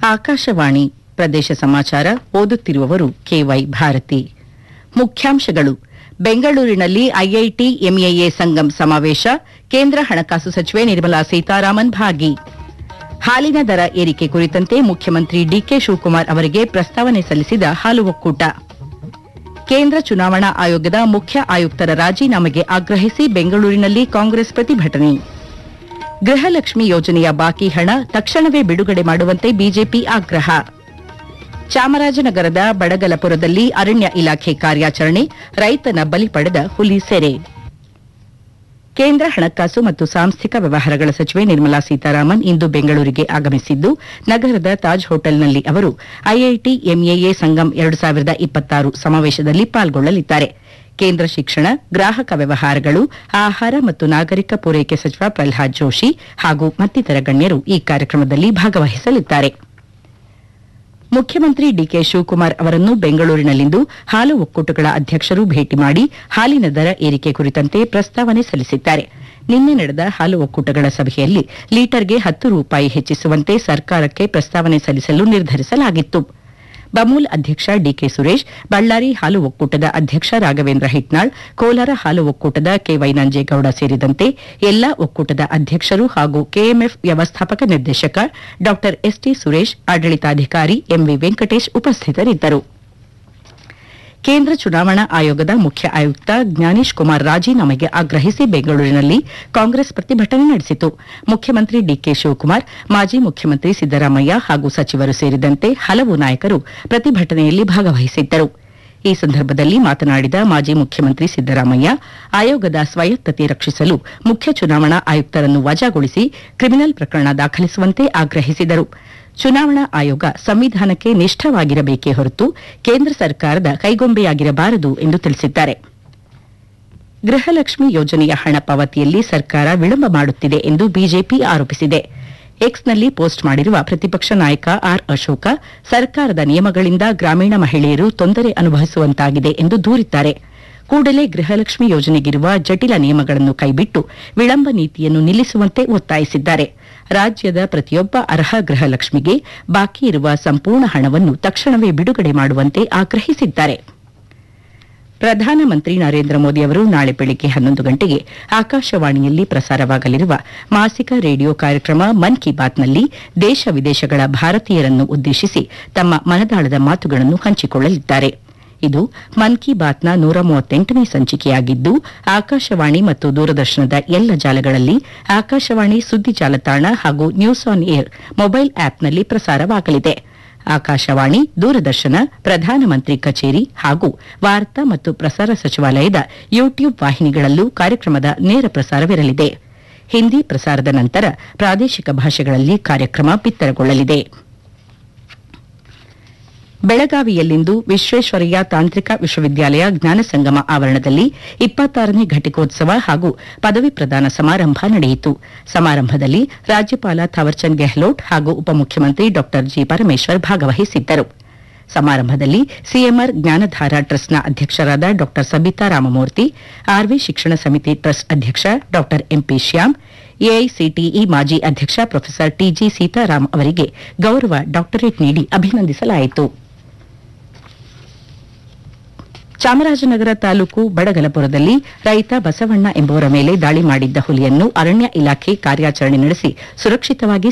ಆಕಾಶವಾಣಿ ಪ್ರದೇಶ ಸಮಾಚಾರ ಓದುತ್ತಿರುವವರು ಕೆವೈ ಭಾರತಿ ಮುಖ್ಯಾಂಶಗಳು ಬೆಂಗಳೂರಿನಲ್ಲಿ ಐಐಟಿ ಎಂಎಎ ಸಂಗಮ್ ಸಮಾವೇಶ ಕೇಂದ್ರ ಹಣಕಾಸು ಸಚಿವೆ ನಿರ್ಮಲಾ ಸೀತಾರಾಮನ್ ಭಾಗಿ ಹಾಲಿನ ದರ ಏರಿಕೆ ಕುರಿತಂತೆ ಮುಖ್ಯಮಂತ್ರಿ ಡಿಕೆ ಶಿವಕುಮಾರ್ ಅವರಿಗೆ ಪ್ರಸ್ತಾವನೆ ಸಲ್ಲಿಸಿದ ಹಾಲು ಒಕ್ಕೂಟ ಕೇಂದ್ರ ಚುನಾವಣಾ ಆಯೋಗದ ಮುಖ್ಯ ಆಯುಕ್ತರ ರಾಜೀನಾಮೆಗೆ ಆಗ್ರಹಿಸಿ ಬೆಂಗಳೂರಿನಲ್ಲಿ ಕಾಂಗ್ರೆಸ್ ಪ್ರತಿಭಟನೆ ಗೃಹಲಕ್ಷ್ಮಿ ಯೋಜನೆಯ ಬಾಕಿ ಹಣ ತಕ್ಷಣವೇ ಬಿಡುಗಡೆ ಮಾಡುವಂತೆ ಬಿಜೆಪಿ ಆಗ್ರಹ ಚಾಮರಾಜನಗರದ ಬಡಗಲಪುರದಲ್ಲಿ ಅರಣ್ಯ ಇಲಾಖೆ ಕಾರ್ಯಾಚರಣೆ ರೈತನ ಬಲಿ ಪಡೆದ ಹುಲಿ ಸೆರೆ ಕೇಂದ್ರ ಹಣಕಾಸು ಮತ್ತು ಸಾಂಸ್ಥಿಕ ವ್ಯವಹಾರಗಳ ಸಚಿವೆ ನಿರ್ಮಲಾ ಸೀತಾರಾಮನ್ ಇಂದು ಬೆಂಗಳೂರಿಗೆ ಆಗಮಿಸಿದ್ದು ನಗರದ ತಾಜ್ ಹೋಟೆಲ್ನಲ್ಲಿ ಅವರು ಐಐಟಿ ಎಂಎಎ ಸಂಗಮ್ ಎರಡು ಸಾವಿರದ ಇಪ್ಪತ್ತಾರು ಸಮಾವೇಶದಲ್ಲಿ ಪಾಲ್ಗೊಳ್ಳಲಿದ್ದಾರೆ ಕೇಂದ್ರ ಶಿಕ್ಷಣ ಗ್ರಾಹಕ ವ್ಯವಹಾರಗಳು ಆಹಾರ ಮತ್ತು ನಾಗರಿಕ ಪೂರೈಕೆ ಸಚಿವ ಪ್ರಲ್ಹಾದ್ ಜೋಶಿ ಹಾಗೂ ಮತ್ತಿತರ ಗಣ್ಯರು ಈ ಕಾರ್ಯಕ್ರಮದಲ್ಲಿ ಭಾಗವಹಿಸಲಿದ್ದಾರೆ ಮುಖ್ಯಮಂತ್ರಿ ಡಿಕೆ ಶಿವಕುಮಾರ್ ಅವರನ್ನು ಬೆಂಗಳೂರಿನಲ್ಲಿಂದು ಹಾಲು ಒಕ್ಕೂಟಗಳ ಅಧ್ಯಕ್ಷರು ಭೇಟಿ ಮಾಡಿ ಹಾಲಿನ ದರ ಏರಿಕೆ ಕುರಿತಂತೆ ಪ್ರಸ್ತಾವನೆ ಸಲ್ಲಿಸಿದ್ದಾರೆ ನಿನ್ನೆ ನಡೆದ ಹಾಲು ಒಕ್ಕೂಟಗಳ ಸಭೆಯಲ್ಲಿ ಲೀಟರ್ಗೆ ಹತ್ತು ರೂಪಾಯಿ ಹೆಚ್ಚಿಸುವಂತೆ ಸರ್ಕಾರಕ್ಕೆ ಪ್ರಸ್ತಾವನೆ ಸಲ್ಲಿಸಲು ನಿರ್ಧರಿಸಲಾಗಿತ್ತು ಬಮೂಲ್ ಅಧ್ಯಕ್ಷ ಡಿಕೆ ಸುರೇಶ್ ಬಳ್ಳಾರಿ ಹಾಲು ಒಕ್ಕೂಟದ ಅಧ್ಯಕ್ಷ ರಾಘವೇಂದ್ರ ಹಿಟ್ನಾಳ್ ಕೋಲಾರ ಹಾಲು ಒಕ್ಕೂಟದ ಕೆವೈ ನಂಜೇಗೌಡ ಸೇರಿದಂತೆ ಎಲ್ಲಾ ಒಕ್ಕೂಟದ ಅಧ್ಯಕ್ಷರು ಹಾಗೂ ಕೆಎಂಎಫ್ ವ್ಯವಸ್ಥಾಪಕ ನಿರ್ದೇಶಕ ಡಾ ಎಸ್ಟಿ ಸುರೇಶ್ ಆಡಳಿತಾಧಿಕಾರಿ ಎಂವಿ ವೆಂಕಟೇಶ್ ಉಪಸ್ಥಿತರಿದ್ದರು ಕೇಂದ್ರ ಚುನಾವಣಾ ಆಯೋಗದ ಮುಖ್ಯ ಆಯುಕ್ತ ಜ್ಞಾನೇಶ್ ಕುಮಾರ್ ರಾಜೀನಾಮೆಗೆ ಆಗ್ರಹಿಸಿ ಬೆಂಗಳೂರಿನಲ್ಲಿ ಕಾಂಗ್ರೆಸ್ ಪ್ರತಿಭಟನೆ ನಡೆಸಿತು ಮುಖ್ಯಮಂತ್ರಿ ಡಿಕೆ ಶಿವಕುಮಾರ್ ಮಾಜಿ ಮುಖ್ಯಮಂತ್ರಿ ಸಿದ್ದರಾಮಯ್ಯ ಹಾಗೂ ಸಚಿವರು ಸೇರಿದಂತೆ ಹಲವು ನಾಯಕರು ಪ್ರತಿಭಟನೆಯಲ್ಲಿ ಭಾಗವಹಿಸಿದ್ದರು ಈ ಸಂದರ್ಭದಲ್ಲಿ ಮಾತನಾಡಿದ ಮಾಜಿ ಮುಖ್ಯಮಂತ್ರಿ ಸಿದ್ದರಾಮಯ್ಯ ಆಯೋಗದ ಸ್ವಾಯತ್ತತೆ ರಕ್ಷಿಸಲು ಮುಖ್ಯ ಚುನಾವಣಾ ಆಯುಕ್ತರನ್ನು ವಜಾಗೊಳಿಸಿ ಕ್ರಿಮಿನಲ್ ಪ್ರಕರಣ ದಾಖಲಿಸುವಂತೆ ಆಗ್ರಹಿಸಿದರು ಚುನಾವಣಾ ಆಯೋಗ ಸಂವಿಧಾನಕ್ಕೆ ನಿಷ್ಠವಾಗಿರಬೇಕೇ ಹೊರತು ಕೇಂದ್ರ ಸರ್ಕಾರದ ಕೈಗೊಂಬೆಯಾಗಿರಬಾರದು ಎಂದು ತಿಳಿಸಿದ್ದಾರೆ ಗೃಹಲಕ್ಷ್ಮಿ ಯೋಜನೆಯ ಹಣ ಪಾವತಿಯಲ್ಲಿ ಸರ್ಕಾರ ವಿಳಂಬ ಮಾಡುತ್ತಿದೆ ಎಂದು ಬಿಜೆಪಿ ಆರೋಪಿಸಿದೆ ಎಕ್ಸ್ನಲ್ಲಿ ಪೋಸ್ಟ್ ಮಾಡಿರುವ ಪ್ರತಿಪಕ್ಷ ನಾಯಕ ಆರ್ ಅಶೋಕ ಸರ್ಕಾರದ ನಿಯಮಗಳಿಂದ ಗ್ರಾಮೀಣ ಮಹಿಳೆಯರು ತೊಂದರೆ ಅನುಭವಿಸುವಂತಾಗಿದೆ ಎಂದು ದೂರಿದ್ದಾರೆ ಕೂಡಲೇ ಗೃಹಲಕ್ಷ್ಮಿ ಯೋಜನೆಗಿರುವ ಜಟಿಲ ನಿಯಮಗಳನ್ನು ಕೈಬಿಟ್ಟು ವಿಳಂಬ ನೀತಿಯನ್ನು ನಿಲ್ಲಿಸುವಂತೆ ಒತ್ತಾಯಿಸಿದ್ದಾರೆ ರಾಜ್ಯದ ಪ್ರತಿಯೊಬ್ಬ ಅರ್ಹ ಗೃಹಲಕ್ಷ್ಮಿಗೆ ಬಾಕಿ ಇರುವ ಸಂಪೂರ್ಣ ಹಣವನ್ನು ತಕ್ಷಣವೇ ಬಿಡುಗಡೆ ಮಾಡುವಂತೆ ಆಗ್ರಹಿಸಿದ್ದಾರೆ ಪ್ರಧಾನಮಂತ್ರಿ ನರೇಂದ್ರ ಮೋದಿ ಅವರು ನಾಳೆ ಬೆಳಿಗ್ಗೆ ಹನ್ನೊಂದು ಗಂಟೆಗೆ ಆಕಾಶವಾಣಿಯಲ್ಲಿ ಪ್ರಸಾರವಾಗಲಿರುವ ಮಾಸಿಕ ರೇಡಿಯೋ ಕಾರ್ಯಕ್ರಮ ಮನ್ ಕಿ ಬಾತ್ನಲ್ಲಿ ದೇಶ ವಿದೇಶಗಳ ಭಾರತೀಯರನ್ನು ಉದ್ದೇಶಿಸಿ ತಮ್ಮ ಮನದಾಳದ ಮಾತುಗಳನ್ನು ಹಂಚಿಕೊಳ್ಳಲಿದ್ದಾರೆ ಇದು ಮನ್ ಕಿ ಬಾತ್ನ ನೂರ ಮೂವತ್ತೆಂಟನೇ ಸಂಚಿಕೆಯಾಗಿದ್ದು ಆಕಾಶವಾಣಿ ಮತ್ತು ದೂರದರ್ಶನದ ಎಲ್ಲ ಜಾಲಗಳಲ್ಲಿ ಆಕಾಶವಾಣಿ ಸುದ್ದಿ ಜಾಲತಾಣ ಹಾಗೂ ನ್ಯೂಸ್ ಆನ್ ಏರ್ ಮೊಬೈಲ್ ಆಪ್ನಲ್ಲಿ ಪ್ರಸಾರವಾಗಲಿದೆ ಆಕಾಶವಾಣಿ ದೂರದರ್ಶನ ಪ್ರಧಾನಮಂತ್ರಿ ಕಚೇರಿ ಹಾಗೂ ವಾರ್ತಾ ಮತ್ತು ಪ್ರಸಾರ ಸಚಿವಾಲಯದ ಯೂಟ್ಯೂಬ್ ವಾಹಿನಿಗಳಲ್ಲೂ ಕಾರ್ಯಕ್ರಮದ ನೇರ ಪ್ರಸಾರವಿರಲಿದೆ ಹಿಂದಿ ಪ್ರಸಾರದ ನಂತರ ಪ್ರಾದೇಶಿಕ ಭಾಷೆಗಳಲ್ಲಿ ಕಾರ್ಯಕ್ರಮ ಬಿತ್ತರಗೊಳ್ಳಲಿದೆ ಬೆಳಗಾವಿಯಲ್ಲಿಂದು ವಿಶ್ವೇಶ್ವರಯ್ಯ ತಾಂತ್ರಿಕ ವಿಶ್ವವಿದ್ಯಾಲಯ ಜ್ಞಾನ ಸಂಗಮ ಆವರಣದಲ್ಲಿ ಇಪ್ಪತ್ತಾರನೇ ಘಟಿಕೋತ್ಸವ ಹಾಗೂ ಪದವಿ ಪ್ರದಾನ ಸಮಾರಂಭ ನಡೆಯಿತು ಸಮಾರಂಭದಲ್ಲಿ ರಾಜ್ಯಪಾಲ ಥಾವರ್ಚಂದ್ ಗೆಹ್ಲೋಟ್ ಹಾಗೂ ಉಪಮುಖ್ಯಮಂತ್ರಿ ಡಾ ಜಿ ಪರಮೇಶ್ವರ್ ಭಾಗವಹಿಸಿದ್ದರು ಸಮಾರಂಭದಲ್ಲಿ ಸಿಎಂಆರ್ ಜ್ಞಾನಧಾರ ಟ್ರಸ್ಟ್ನ ಅಧ್ಯಕ್ಷರಾದ ಡಾ ಸಬಿತಾ ರಾಮಮೂರ್ತಿ ಆರ್ವಿ ಶಿಕ್ಷಣ ಸಮಿತಿ ಟ್ರಸ್ಟ್ ಅಧ್ಯಕ್ಷ ಡಾ ಎಂಪಿ ಶ್ಯಾಮ್ ಎಐಸಿಟಿಇ ಮಾಜಿ ಅಧ್ಯಕ್ಷ ಪ್ರೊಫೆಸರ್ ಟಿಜಿ ಸೀತಾರಾಮ್ ಅವರಿಗೆ ಗೌರವ ಡಾಕ್ಟರೇಟ್ ನೀಡಿ ಅಭಿನಂದಿಸಲಾಯಿತು ಚಾಮರಾಜನಗರ ತಾಲೂಕು ಬಡಗಲಪುರದಲ್ಲಿ ರೈತ ಬಸವಣ್ಣ ಎಂಬುವರ ಮೇಲೆ ದಾಳಿ ಮಾಡಿದ್ದ ಹುಲಿಯನ್ನು ಅರಣ್ಯ ಇಲಾಖೆ ಕಾರ್ಯಾಚರಣೆ ನಡೆಸಿ ಸುರಕ್ಷಿತವಾಗಿ